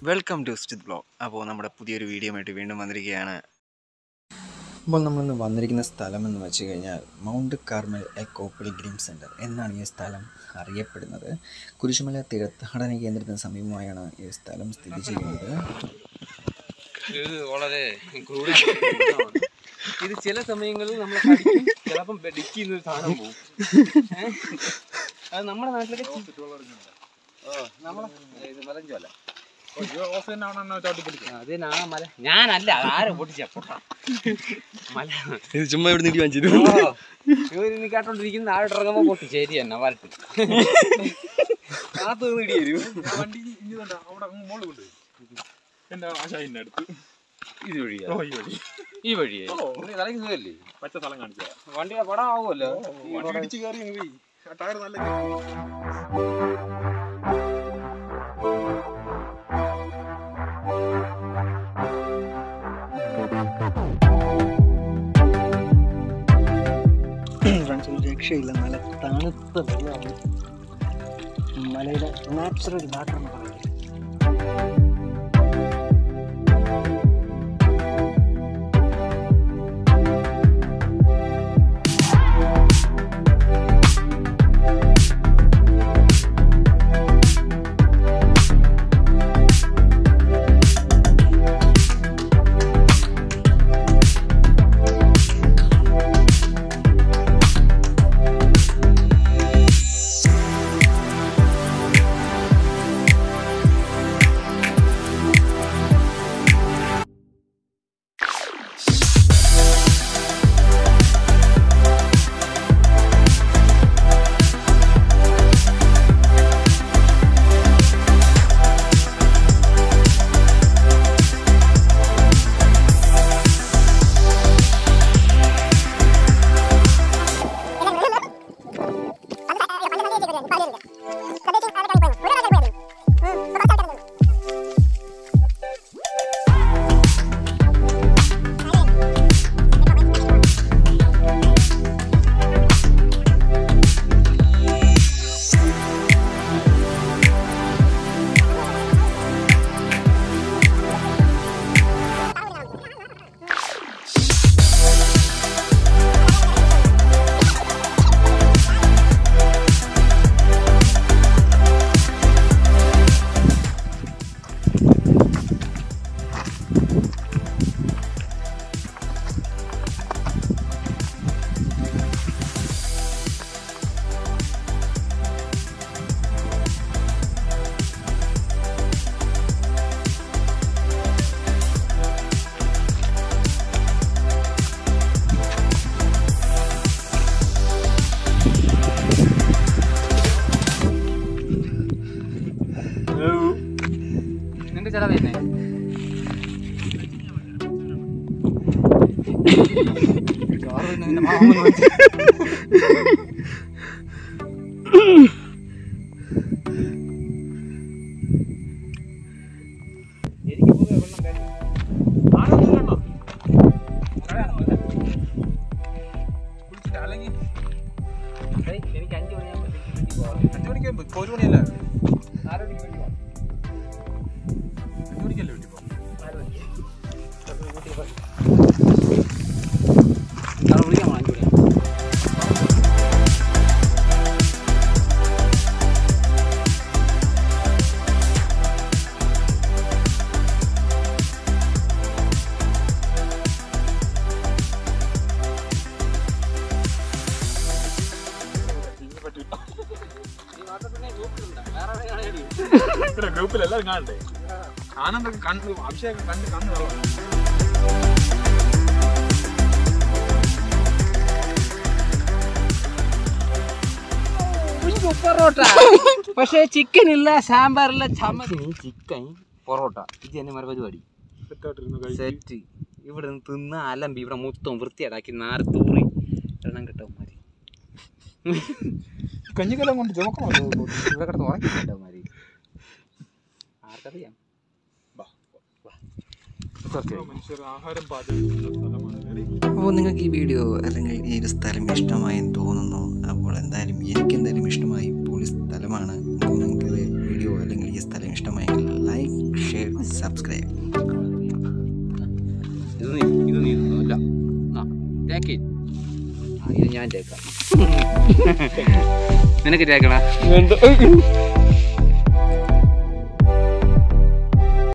Welcome to സ്റ്റിത് blog അപ്പോൾ നമ്മുടെ പുതിയൊരു വീഡിയോ ആയിട്ട് വീണ്ടും വന്നിരിക്കുകയാണ് അപ്പോൾ നമ്മളിന്ന് വന്നിരിക്കുന്ന സ്ഥലം എന്ന് വെച്ച് കഴിഞ്ഞാൽ Mount Carmel eco pilgrim centre എന്നാണ് ഈ സ്ഥലം അറിയപ്പെടുന്നത് കുരിശുമല തീർത്ഥാടന കേന്ദ്രത്തിന് സമീപമായാണ് ഈ സ്ഥലം സ്ഥിതി ചെയ്യുന്നത് ഇത് വളരെ ക്രൂരമാണ് ഇത് ചില സമയങ്ങളിൽ നമ്മൾ കടിക്കും ചിലപ്പം ഡിക്കിന്ന് സാധനം പോകും ഏ? അത് നമ്മുടെ നാട്ടിലൊക്കെ ഓ നമ്മളെ ഇത് മലഞ്ചോല അത് നാ മല ഞാനല്ല ആരും പൊട്ടിച്ച പൊട്ട മല ഇത് ചുമ്മാ ഇവിടെ നീട്ടി ഓ, ഇവര് ഇനി കേട്ടോണ്ടിരിക്കുന്ന ആഴോട്ട് ഇറങ്ങുമ്പോ പൊട്ടി ശരി തന്നെ വരട്ട് കാത്തു നിന്ന് ഇടി വരും വണ്ടി ഇനി ഇതുണ്ട് അവിടെ അങ്ങ് മോളിൽ കൊണ്ടുപോയി എന്റെ ആശായിന്റെ അടുത്ത് ഇത് വഴിയാ ഓ ഈ വഴി ഈ വഴിയാ ഇവിടെ തലയ്ക്ക് സുഖല്ലേ പച്ച സ്ഥലം കാണിച്ചാ വണ്ടിയുടെ പടം ആവുമല്ലോ ഈ വണ്ടി road- ഇടിച്ച് കയറി അങ്ങ് പോയി ആ ടയർ നല്ല ഫ്രണ്ട്സ് ഒരു രക്ഷയില്ല നല്ല തണുത്ത വെള്ളമാണ് മലയുടെ നാച്ചുറൽ വാട്ടർ എന്ന് പറയുന്നത് നിന്റെ ചെലവ് തന്നെ അല്ലെങ്കിൽ എനിക്ക് അഞ്ചു മണിയാകുമ്പോഴത്തേക്ക് അഞ്ചു മണിക്ക് ഇപ്പൊ ഒരു മണിയല്ല അഞ്ചു മണിക്കല്ലേ വീട്ടിൽ പോകും വിളിക്കാൻ അഞ്ചു മണി ഇവിടെ ഗ്രൂപ്പിൽ എല്ലാവരും കാണണ്ടേ ആനന്ദൊക്കെ കണ്ടു അഭിഷേകം കണ്ട് കണ്ണ് വെള്ളം പൊറോട്ട പക്ഷേ ചിക്കൻ ഇല്ല സാമ്പാറില്ല ചമ്മന്തി ചിക്കൻ പൊറോട്ട ഇത് തന്നെ മര പരിപാടി സെറ്റായിട്ടിരുന്നു കഴിച്ച് സെറ്റ് ഇവിടെ നിന്ന് തിന്ന് അലമ്പി ഇവിടെ മൊത്തം വൃത്തിയേടാക്കി നാറ് തൂറി എണ്ണം കിട്ടവന്മാര് കഞ്ഞിക്കെല്ലാം കൊണ്ട് ചുമക്കണമല്ലോ ഇവിടെ കിടന്ന് ഉറക്കി കിട്ടവന്മാര് ആർക്കറിയാം ബാ. കുറച്ച് മനുഷ്യർ ആഹാരം പാചകം ചെയ്യുന്ന സ്ഥലമാണ് Ready? അപ്പോൾ നിങ്ങൾക്ക് ഈ വീഡിയോ അല്ലെങ്കിൽ ഈ ഒരു സ്ഥലം ഇഷ്ടമായെന്ന് തോന്നുന്നു അപ്പോൾ എന്തായാലും എനിക്ക് എന്തായാലും ഇഷ്ടമായി പോലീസ് സ്ഥലമാണ് അപ്പോൾ നിങ്ങൾക്ക് വീഡിയോ അല്ലെങ്കിൽ ഈ സ്ഥലം ഇഷ്ടമായെങ്കിൽ ലൈക്ക് ഷെയർ സബ്സ്ക്രൈബ് ഇത് നീ ഇത് നീ തിന്നോ. ഇല്ല ആ ടേക്ക് ആ ഇത് ഞാൻ ടേക്കാം നിനക്ക് ടേക്കണ വേണ്ട